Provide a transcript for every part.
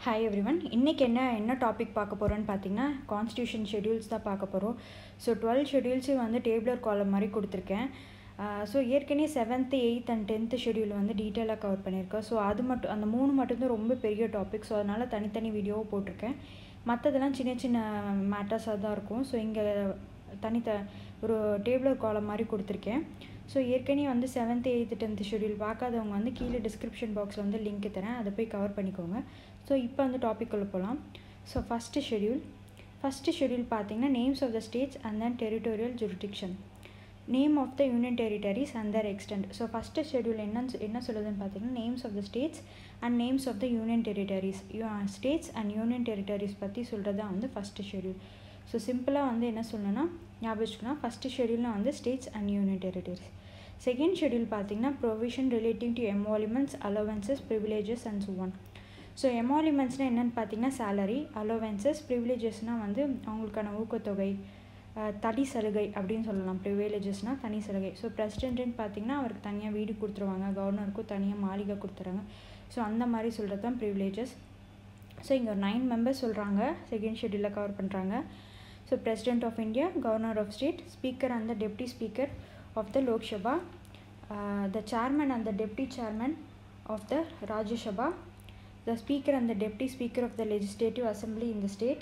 Hi everyone இன்றைக்கி என்ன என்ன டாபிக் பார்க்க போகிறோன்னு பார்த்தீங்கன்னா கான்ஸ்டியூஷன் ஷெடியூல்ஸ் தான் பார்க்க போகிறோம் ஸோ டுவெல் ஷெடியூல்ஸும் வந்து டேபிளர் காலம் மாதிரி கொடுத்துருக்கேன் ஸோ ஏற்கனவே seventh eighth and tenth schedule வந்து டீட்டெயிலாக கவர் பண்ணியிருக்கேன் ஸோ அது மட்டும் அந்த மூணு மட்டும்தான் ரொம்ப பெரிய டாபிக் ஸோ அதனால் தனித்தனி வீடியோவும் போட்டிருக்கேன் மற்றதெல்லாம் சின்ன சின்ன மேட்டர்ஸாக தான் இருக்கும் ஸோ இங்கே தனித்த ஒரு டேபிளர் காலம் மாதிரி கொடுத்துருக்கேன் ஸோ ஏற்கனவே வந்து செவன்த்து எயித்து டென்த்து ஷெடியூல் பார்க்காதவங்க வந்து கீழே டிஸ்கிரிப்ஷன் பாக்ஸில் வந்து லிங்க் தரேன் அதை போய் கவர் பண்ணிக்கோங்க ஸோ இப்போ வந்து டாபிக் உள்ள போகலாம் so first schedule first schedule பார்த்தீங்கன்னா names of the states and then territorial jurisdiction name of the union territories and their extent so first schedule என்னன்னு என்ன சொல்லுதுன்னு பார்த்தீங்கன்னா names of the states and names of the union territories states and union territories பற்றி சொல்கிறது தான் வந்து first schedule so சிம்பிளாக வந்து என்ன சொல்லணும்னா ஞாபகம் வச்சுக்கணும் ஃபஸ்ட்டு ஷெடியூலில் வந்து states and union territories second schedule பார்த்தீங்கன்னா provision relating to emoluments allowances privileges and so on so எமாலிமெண்ட்ஸ்னால் என்னென்னு பார்த்தீங்கன்னா சேலரி அலோவன்சஸ் ப்ரிவிலேஜஸ்னால் வந்து அவங்களுக்கான ஊக்கத்தொகை தனி சலுகை அப்படின்னு சொல்லலாம் ப்ரிவிலேஜஸ்னால் தனி சலுகை ஸோ பிரசிடென்ட்னு பார்த்தீங்கன்னா அவருக்கு தனியாக வீடு கொடுத்துருவாங்க கவர்னருக்கும் தனியாக மாளிகை கொடுத்துறாங்க ஸோ அந்த மாதிரி சொல்கிறது தான் ப்ரிவிலேஜஸ் ஸோ இங்கே ஒரு நைன் மெம்பர்ஸ் சொல்கிறாங்க செகண்ட் ஷெடியூலில் கவர் பண்ணுறாங்க so president of India governor of state speaker and the deputy speaker of the Lok Sabha, uh, the chairman and the deputy chairman of the Rajya Sabha, the speaker and the deputy speaker of the legislative assembly in the state,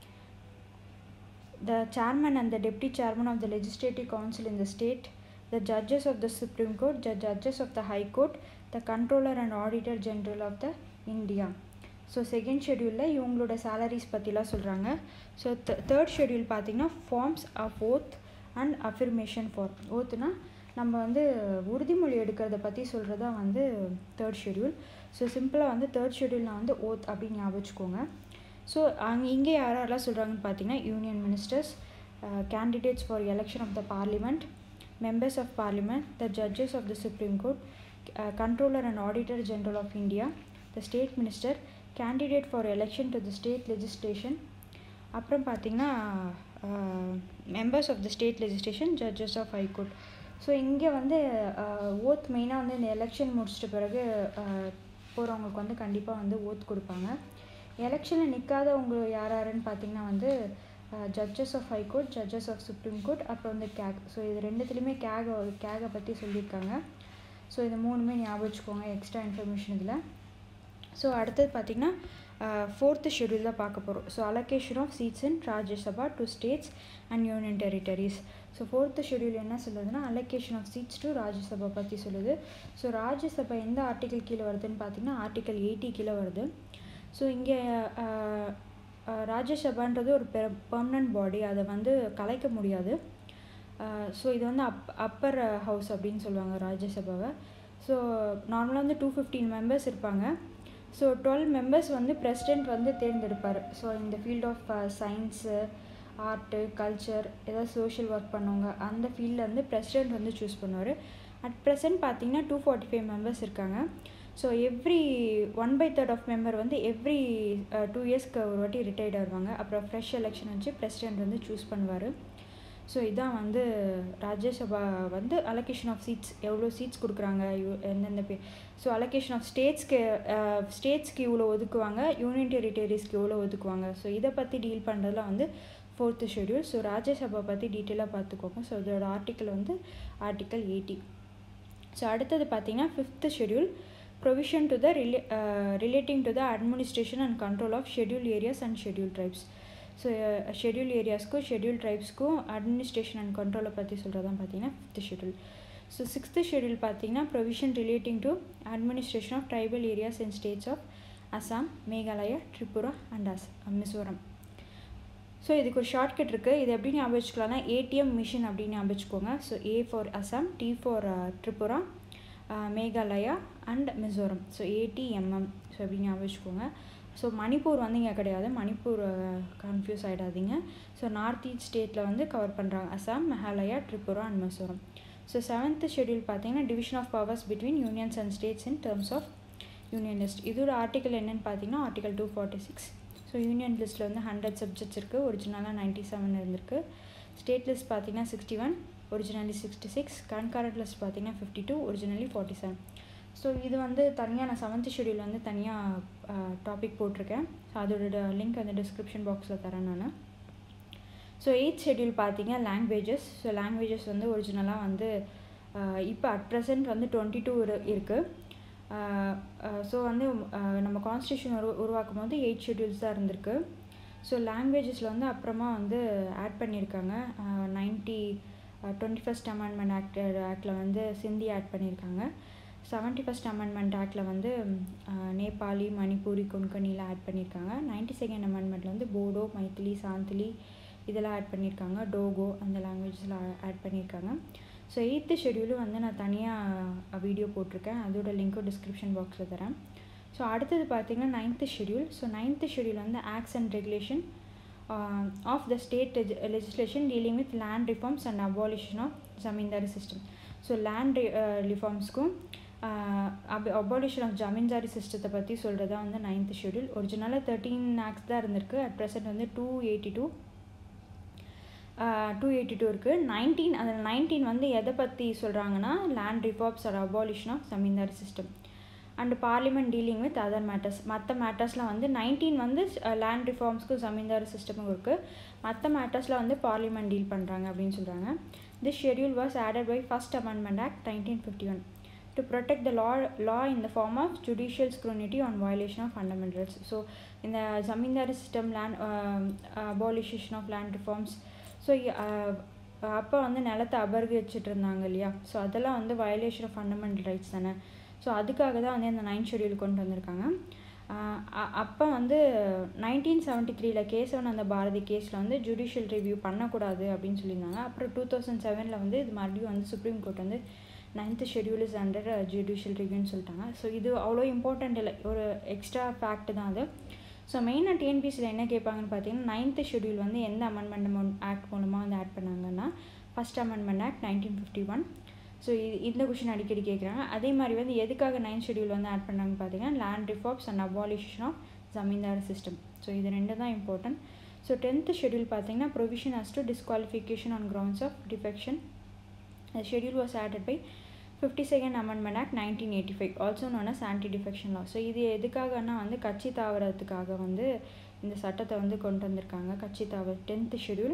the chairman and the deputy chairman of the legislative council in the state, the judges of the Supreme Court, the judges of the High Court, the controller and auditor general of the India. So second ஷெடியூலில் இவங்களோட salaries பற்றிலாம் சொல்கிறாங்க so third schedule பார்த்திங்கன்னா forms of oath and affirmation for ஓத்துனா நம்ம வந்து உறுதிமொழி எடுக்கிறத பற்றி சொல்கிறதா வந்து தேர்ட் ஷெடியூல் ஸோ சிம்பிளாக வந்து தேர்ட் ஷெடியூலில் வந்து ஓத் அப்படின்னு ஞாபகம் வச்சுக்கோங்க ஸோ அங்கே இங்கே யார் யாரெல்லாம் சொல்கிறாங்கன்னு பார்த்தீங்கன்னா union ministers candidates for election of the parliament members of parliament the judges of the supreme court controller and auditor general of India the state minister candidate for election to the state legislation அப்புறம் பார்த்தீங்கன்னா members of the state legislation judges of high court so இங்கே வந்து oath மெயினாக வந்து இந்த election முடிச்சிட்ட பிறகு போகிறவங்களுக்கு வந்து கண்டிப்பாக வந்து ஓத் கொடுப்பாங்க எலெக்ஷனில் நிற்காதவங்க யார் யாருன்னு பார்த்தீங்கன்னா வந்து judges of high court judges of supreme court அப்புறம் வந்து கேக் ஸோ இது ரெண்டுத்துலேயுமே கேக கேகை பற்றி சொல்லியிருக்காங்க ஸோ இது மூணுமே ஞாபகம் வச்சுக்கோங்க எக்ஸ்ட்ரா இன்ஃபர்மேஷன் இதில் ஸோ அடுத்தது பார்த்திங்கன்னா ஃபோர்த்து ஷெடியூல் தான் பார்க்க போகிறோம் so allocation of seats in Rajya Sabha to states and union territories so fourth schedule என்ன சொல்லுதுன்னா allocation of seats to Rajya Sabha பற்றி சொல்லுது ஸோ ராஜ்யசபா எந்த ஆர்டிக்கல் கீழே வருதுன்னு பார்த்தீங்கன்னா ஆர்டிக்கல் எயிட்டி கீழே வருது ஸோ இங்கே ராஜ்யசபான்றது ஒரு பெ பர்மனன்ட் பாடி அதை வந்து கலைக்க முடியாது ஸோ இது வந்து அப் அப்பர் ஹவுஸ் அப்படின்னு சொல்லுவாங்க ராஜ்யசபாவை ஸோ நார்மலாக வந்து டூ ஃபிஃப்டீன் மெம்பர்ஸ் இருப்பாங்க ஸோ டுவெல் மெம்பர்ஸ் வந்து பிரசிடெண்ட் வந்து தேர்ந்தெடுப்பார் ஸோ இந்த field of science art culture ஏதாவது சோஷியல் ஒர்க் பண்ணவங்க அந்த ஃபீல்டில் வந்து பிரசிடெண்ட் வந்து சூஸ் பண்ணுவார் அட் ப்ரெசென்ட் பார்த்தீங்கன்னா டூ ஃபார்ட்டி ஃபைவ் மெம்பர்ஸ் இருக்காங்க so every one by third of member வந்து எவ்ரி டூ இயர்ஸ்க்கு ஒரு வாட்டி ரிட்டையர்ட் ஆடுவாங்க அப்புறம் ஃப்ரெஷ் எலெக்ஷன் வச்சு பிரசிடெண்ட் வந்து சூஸ் பண்ணுவார் ஸோ இதான் வந்து ராஜ்யசபா வந்து அலோகேஷன் ஆஃப் சீட்ஸ் எவ்வளோ சீட்ஸ் கொடுக்குறாங்க எந்தெந்த பே ஸோ அலோகேஷன் ஆஃப் ஸ்டேட்ஸ்க்கு ஸ்டேட்ஸ்க்கு இவ்வளோ ஒதுக்குவாங்க யூனியன் டெரிட்டரிஸ்க்கு எவ்வளோ ஒதுக்குவாங்க ஸோ இதை பற்றி டீல் பண்ணுறதுல வந்து ஃபோர்த்து ஷெடியூல் ஸோ ராஜ்யசபா பற்றி டீட்டெயிலாக பார்த்துக்கோங்க ஸோ இதோட ஆர்டிக்கல் வந்து ஆர்டிக்கல் எயிட்டி ஸோ அடுத்தது பார்த்தீங்கன்னா fifth schedule provision to the rela relating to the administration and control of schedule areas and schedule tribes so schedule ஏரியாஸ்க்கும் ஷெடியூல் ட்ரைப்ஸ்க்கும் அட்மினிஸ்ட்ரேஷன் அண்ட் கண்ட்ரோலை பற்றி சொல்கிறதான் பார்த்தீங்கன்னா fifth schedule so sixth schedule பார்த்தீங்கன்னா provision relating to administration of tribal areas in states of Assam Meghalaya Tripura and as Mizoram so இதுக்கு ஒரு shortcut இருக்குது இது எப்படி ஞாபகம் வச்சுக்கலாம்னா ஏடிஎம் மிஷின் அப்படின்னு ஞாபகம் வச்சுக்கோங்க so A for Assam T for Tripura Meghalaya and Mizoram so ATMM so எப்படி ஞாபகம் வச்சுக்கோங்க ஸோ மணிப்பூர் வந்து இங்கே கிடையாது மணிப்பூர் கன்ஃபியூஸ் ஆகிடாதீங்க ஸோ நார்த் ஈஸ்ட் ஸ்டேட்டில் வந்து கவர் பண்ணுறாங்க Assam Meghalaya Tripura and Mizoram so seventh schedule பார்த்தீங்கன்னா division of powers between unions and states in terms of union list இதோட ஆர்டிக்கல் என்னென்னு பார்த்தீங்கன்னா article two forty six so union லிஸ்ட்டில் வந்து ஹண்ட்ரட் சப்ஜெக்ட்ஸ் இருக்குது ஒரிஜினலாக நைன்ட்டி செவன் இருந்திருக்கு ஸ்டேட் லிஸ்ட் பார்த்தீங்கன்னா sixty one originally sixty six concurrent list பார்த்தீங்கன்னா fifty two originally forty seven so இது வந்து தனியாக நான் செவன்த் ஷெடியூல் வந்து தனியாக டாபிக் போட்டிருக்கேன் ஸோ அதோட லிங்க் அந்த டிஸ்கிரிப்ஷன் பாக்ஸில் தரேன் நான் ஸோ எயித் ஷெடியூல் பார்த்தீங்க லாங்குவேஜஸ் ஸோ லாங்குவேஜஸ் வந்து ஒரிஜினலாக வந்து இப்போ அட் ப்ரெசென்ட் வந்து டுவெண்ட்டி டூ இரு இருக்குது ஸோ வந்து நம்ம கான்ஸ்டியூஷன் உரு உருவாக்கும் போது எயிட் ஷெடியூல்ஸ் தான் இருந்திருக்கு ஸோ லாங்குவேஜஸில் வந்து அப்புறமா வந்து ஆட் பண்ணியிருக்காங்க ninety twenty first amendment act ஆக்டில் வந்து சிந்தி ஆட் பண்ணியிருக்காங்க செவன்ட்டி ஃபஸ்ட் அமெண்ட்மெண்ட் ஆக்டில் வந்து நேபாளி மணிப்பூரி கொன்கனியில் ஆட் பண்ணியிருக்காங்க நைன்ட்டி செகண்ட் அமெண்ட்மெண்ட்டில் வந்து போடோ மைத்திலி சாந்திலி இதெல்லாம் ஆட் பண்ணியிருக்காங்க டோகோ அந்த லாங்குவேஜஸில் ஆட் பண்ணியிருக்காங்க ஸோ எயித்து ஷெடியூலும் வந்து நான் தனியாக வீடியோ போட்டிருக்கேன் அதோட லிங்க்கும் டிஸ்கிரிப்ஷன் பாக்ஸில் தரேன் ஸோ அடுத்தது பார்த்திங்கன்னா ninth schedule so ninth schedule வந்து acts and regulation of the state legislation dealing with land reforms and abolition of zamindari system so land ரிஃபார்ம்ஸ்க்கும் அப் அபாலிஷன் ஆஃப் ஜமீன்தாரி சிஸ்டத்தை பற்றி சொல்கிறது தான் வந்து நைன்த்து ஷெடியூல் ஒரிஜினலாக தேர்ட்டீன் ஆக்ட்ஸ் தான் இருந்திருக்கு அட் ப்ரெசென்ட் வந்து two eighty two two eighty two இருக்குது நைன்டீன் அதில் நைன்டீன் வந்து எதை பற்றி சொல்கிறாங்கன்னா land reforms or abolition of zamindari system and parliament dealing with other matters மற்ற மேட்டர்ஸ்லாம் வந்து நைன்டீன் வந்து லேண்ட் ரிஃபார்ம்ஸ்க்கும் ஜமீன்தாரி சிஸ்டமும் இருக்குது மற்ற மேட்டர்ஸில் வந்து பார்லிமெண்ட் டீல் பண்ணுறாங்க அப்படின்னு சொல்கிறாங்க this schedule was added by first amendment act nineteen fifty one to protect the law law in the form of judicial scrutiny on violation of fundamentals so இந்த zamindari system land abolishation of land reforms so அப்போ வந்து நிலத்தை அபர்கிச்சிட்டு இருந்தாங்க இல்லையா so அதெல்லாம் வந்து violation of fundamental rights தானே ஸோ அதுக்காக தான் வந்து அந்த நைன் ஷெடியூல் கொண்டு வந்திருக்காங்க அப்போ வந்து நைன்டீன் செவன்ட்டி த்ரீல கேசவன் அந்த பாரதி கேஸில் வந்து ஜுடிஷியல் ரிவ்யூ பண்ணக்கூடாது அப்படின்னு சொல்லியிருந்தாங்க அப்புறம் டூ தௌசண்ட் செவனில் வந்து இது மறுபடியும் வந்து சுப்ரீம் கோர்ட் வந்து ninth schedule is under judicial ரிவ்யூன்னு சொல்லிட்டாங்க ஸோ இது அவ்வளோ இம்பார்ட்டண்ட் இல்லை ஒரு எக்ஸ்ட்ரா ஃபேக்ட் தான் அது ஸோ மெயினாக டிஎன்பிசியில் என்ன கேட்பாங்கன்னு பார்த்தீங்கன்னா நைன்த்து ஷெடியூல் வந்து எந்த அமெண்ட்மெண்ட் ஆக்ட் மூலமாக வந்து ஆட் பண்ணாங்கன்னா first amendment act nineteen fifty one so இது இந்த கொஷின் அடிக்கடி கேட்குறாங்க அதே மாதிரி வந்து எதுக்காக நைன்த் ஷெடியூல் வந்து ஆட் பண்ணாங்கன்னு பார்த்தீங்கன்னா land reforms and abolition of zamindar system so இது ரெண்டு தான் இம்பார்ட்டன்ட் ஸோ டென்த்து ஷெடியூல் பார்த்தீங்கன்னா provision as to disqualification on grounds of defection The schedule was added by 52nd Amendment Act 1985 also known as anti defection law so இது எதுக்காகனா வந்து கட்சி தாவரத்துக்காக வந்து இந்த சட்டத்தை வந்து கொண்டு வந்திருக்காங்க கட்சி தாவ டென்த்து ஷெடியூல்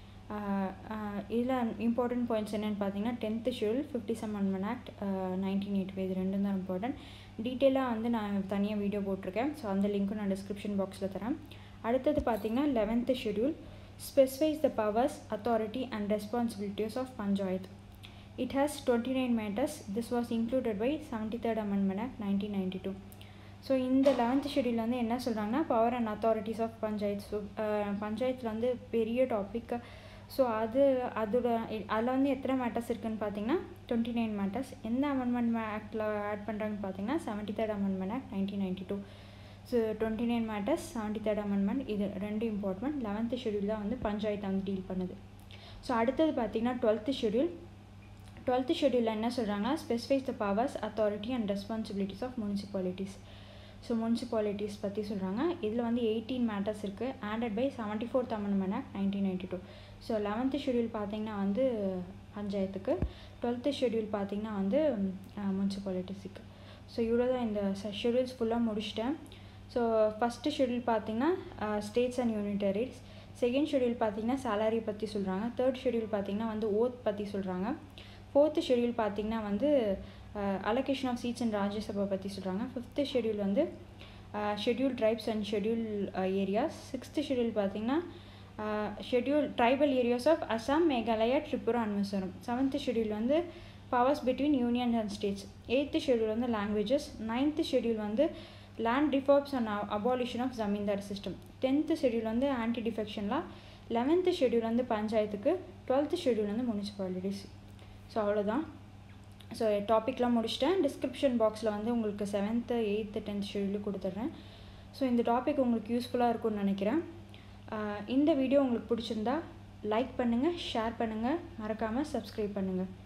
இதில் இம்பார்ட்டன்ட் பாயிண்ட்ஸ் என்னென்னு பார்த்தீங்கன்னா tenth schedule fifty seven amendment act nineteen eighty five இது ரெண்டும் தான் இம்பார்ட்டன்ட் டீட்டெயிலாக வந்து நான் தனியாக வீடியோ போட்டிருக்கேன் ஸோ அந்த லிங்க்கும் நான் டிஸ்கிரிப்ஷன் பாக்ஸில் தரேன் அடுத்தது பார்த்தீங்கன்னா eleventh schedule specifies the powers authority and responsibilities of panchayat It has 29 matters. This was included by 73rd Amendment Act 1992. So இந்த லெவன்த் ஷெடியூல் வந்து என்ன சொல்கிறாங்கன்னா power and authorities of panchayat so பஞ்சாயத்தில் வந்து பெரிய டாபிக் ஸோ அது அதோட அதில் வந்து எத்தனை மேட்டர்ஸ் இருக்குதுன்னு பார்த்தீங்கன்னா டுவெண்ட்டி நைன் மேட்டர்ஸ் எந்த அமெண்ட்மெண்ட் ஆக்டில் ஆட் பண்ணுறாங்கன்னு பார்த்தீங்கன்னா seventy third amendment act nineteen ninety two so twenty nine matters seventy third amendment இது ரெண்டு இம்பார்ட்டன்ட் லெவன்த்து ஷெடியூல் தான் வந்து பஞ்சாயத்தை வந்து டீல் பண்ணுது ஸோ அடுத்தது பார்த்தீங்கன்னா டுவெல்த்து ஷெடியூல் டுவெல்த்து ஷெடியூலில் என்ன சொல்கிறாங்க specifies the powers authority and responsibilities of municipalities so municipalities பற்றி சொல்கிறாங்க இதில் வந்து எயிட்டீன் மேட்டர்ஸ் இருக்குது added by seventy fourth amendment act nineteen ninety two so eleventh schedule பார்த்திங்கன்னா வந்து பஞ்சாயத்துக்கு டுவெல்த்து ஷெடியூல் பார்த்திங்கன்னா வந்து முனிசிபாலிட்டிஸுக்கு ஸோ இவ்வளோ தான் இந்த ஷெடியூல்ஸ் ஃபுல்லாக முடிச்சிட்டேன் ஸோ ஃபஸ்ட்டு ஷெடியூல் பார்த்திங்கன்னா states and unitaries second schedule பார்த்திங்கன்னா சேலரி பற்றி சொல்கிறாங்க தேர்ட் ஷெடியூல் பார்த்திங்கன்னா வந்து ஓத் பற்றி சொல்கிறாங்க ஃபோர்த்து ஷெடியூல் பார்த்திங்கன்னா வந்து allocation of seats and Rajya Sabha பற்றி சொல்கிறாங்க ஃபிஃப்த்து ஷெடியூல் வந்து schedule tribes and schedule areas sixth schedule பார்த்திங்கன்னா schedule tribal areas of Assam Meghalaya Tripura and Mizoram seventh schedule வந்து powers between union and states eighth schedule வந்து லாங்குவேஜஸ் நைன்த்து ஷெடியூல் வந்து land reforms and abolition of zamindar system tenth schedule வந்து anti டிஃபெக்ஷன்லாம் eleventh schedule வந்து பஞ்சாயத்துக்கு twelfth schedule வந்து municipalities so அவ்வளோதான் so டாப்பிக்லாம் முடிச்சிட்டேன் டிஸ்கிரிப்ஷன் பாக்ஸில் வந்து உங்களுக்கு செவன்த்து எயித்து டென்த் ஷெடியூல் கொடுத்துட்றேன் ஸோ இந்த டாபிக் உங்களுக்கு யூஸ்ஃபுல்லாக இருக்கும்னு நினைக்கிறேன் இந்த வீடியோ உங்களுக்கு பிடிச்சிருந்தா லைக் பண்ணுங்கள் ஷேர் பண்ணுங்கள் மறக்காமல் சப்ஸ்கிரைப் பண்ணுங்கள்